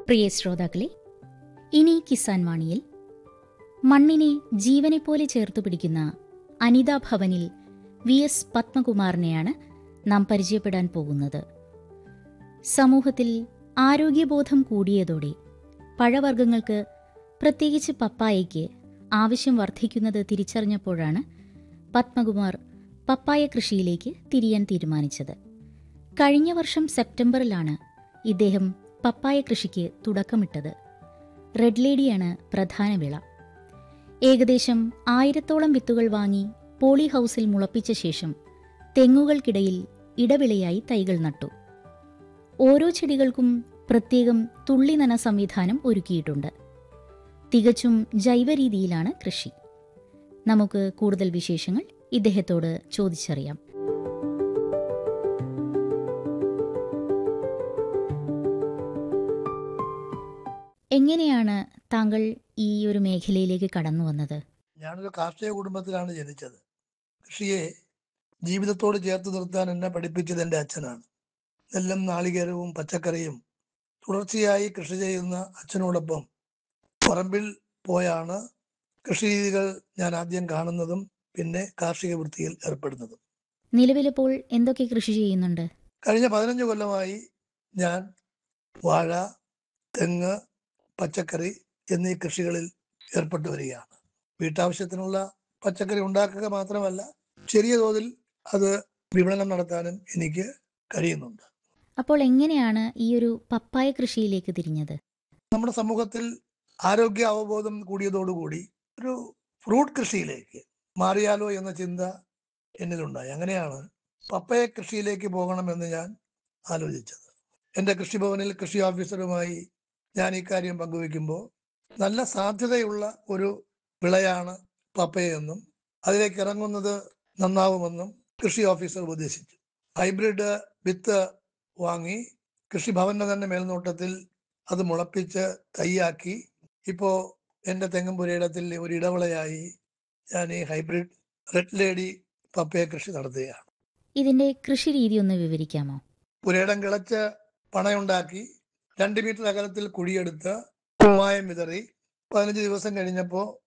പ്രിയ ശ്രോതാക്കളെ ഇനി കിസാൻ വാണിയിൽ മണ്ണിനെ ജീവനെപ്പോലെ ചേർത്തു പിടിക്കുന്ന അനിതാ ഭവനിൽ വി എസ് പത്മകുമാറിനെയാണ് നാം പരിചയപ്പെടാൻ പോകുന്നത് സമൂഹത്തിൽ ആരോഗ്യബോധം കൂടിയതോടെ പഴവർഗ്ഗങ്ങൾക്ക് പ്രത്യേകിച്ച് പപ്പായയ്ക്ക് ആവശ്യം വർദ്ധിക്കുന്നത് തിരിച്ചറിഞ്ഞപ്പോഴാണ് പത്മകുമാർ പപ്പായ കൃഷിയിലേക്ക് തിരിയാൻ തീരുമാനിച്ചത് കഴിഞ്ഞ വർഷം സെപ്റ്റംബറിലാണ് ഇദ്ദേഹം പപ്പായ കൃഷിക്ക് തുടക്കമിട്ടത് റെഡ് ലേഡിയാണ് പ്രധാന വിള ഏകദേശം ആയിരത്തോളം വിത്തുകൾ വാങ്ങി പോളി ഹൗസിൽ മുളപ്പിച്ച ശേഷം തെങ്ങുകൾക്കിടയിൽ ഇടവിളയായി തൈകൾ നട്ടു ഓരോ ചെടികൾക്കും പ്രത്യേകം തുള്ളി നന സംവിധാനം ഒരുക്കിയിട്ടുണ്ട് തികച്ചും ജൈവ രീതിയിലാണ് കൃഷി നമുക്ക് കൂടുതൽ വിശേഷങ്ങൾ ഇദ്ദേഹത്തോട് ചോദിച്ചറിയാം എങ്ങനെയാണ് താങ്കൾ ഈ ഒരു മേഖലയിലേക്ക് കടന്നു വന്നത് ഞാനൊരു കാർഷിക കുടുംബത്തിലാണ് ജനിച്ചത് കൃഷിയെ ജീവിതത്തോട് ചേർത്ത് നിർത്താൻ എന്നെ പഠിപ്പിച്ചത് എൻ്റെ അച്ഛനാണ് നെല്ലും നാളികേരവും പച്ചക്കറിയും തുടർച്ചയായി കൃഷി ചെയ്യുന്ന അച്ഛനോടൊപ്പം പറമ്പിൽ പോയാണ് കൃഷി രീതികൾ ഞാൻ ആദ്യം കാണുന്നതും പിന്നെ കാർഷിക വൃത്തിയിൽ ഏർപ്പെടുന്നതും നിലവിലിപ്പോൾ എന്തൊക്കെ കൃഷി ചെയ്യുന്നുണ്ട് കഴിഞ്ഞ പതിനഞ്ച് കൊല്ലമായി ഞാൻ വാഴ തെങ്ങ് പച്ചക്കറി എന്നീ കൃഷികളിൽ ഏർപ്പെട്ടു വരികയാണ് വീട്ടാവശ്യത്തിനുള്ള പച്ചക്കറി ഉണ്ടാക്കുക മാത്രമല്ല ചെറിയ തോതിൽ അത് വിപണനം നടത്താനും എനിക്ക് കഴിയുന്നുണ്ട് അപ്പോൾ എങ്ങനെയാണ് ഈ ഒരു പപ്പായ കൃഷിയിലേക്ക് തിരിഞ്ഞത് നമ്മുടെ സമൂഹത്തിൽ ആരോഗ്യ അവബോധം കൂടിയതോടുകൂടി ഒരു ഫ്രൂട്ട് കൃഷിയിലേക്ക് മാറിയാലോ എന്ന ചിന്ത എന്നിലുണ്ടായി അങ്ങനെയാണ് പപ്പയ കൃഷിയിലേക്ക് പോകണമെന്ന് ഞാൻ ആലോചിച്ചത് എൻ്റെ കൃഷിഭവനിൽ കൃഷി ഓഫീസറുമായി ഞാൻ ഇക്കാര്യം പങ്കുവെക്കുമ്പോൾ നല്ല സാധ്യതയുള്ള ഒരു വിളയാണ് പപ്പയെന്നും അതിലേക്ക് ഇറങ്ങുന്നത് നന്നാവുമെന്നും കൃഷി ഓഫീസർ ഉപദേശിച്ചു ഹൈബ്രിഡ് വിത്ത് വാങ്ങി കൃഷിഭവന്റെ തന്നെ മേൽനോട്ടത്തിൽ അത് മുളപ്പിച്ച് തൈയാക്കി ഇപ്പോ എൻ്റെ തെങ്ങും പുരയിടത്തിൽ ഒരു ഇടവിളയായി ഞാൻ ഈ ഹൈബ്രിഡ് റെഡ് ലേഡി പപ്പയ കൃഷി നടത്തുകയാണ് ഇതിന്റെ കൃഷി രീതി ഒന്ന് വിവരിക്കാമോ പുരയിടം കിളച്ച് പണയുണ്ടാക്കി രണ്ട് മീറ്റർ അകലത്തിൽ കുഴിയെടുത്ത് കുമ്മായം വിതറി പതിനഞ്ച് ദിവസം കഴിഞ്ഞപ്പോൾ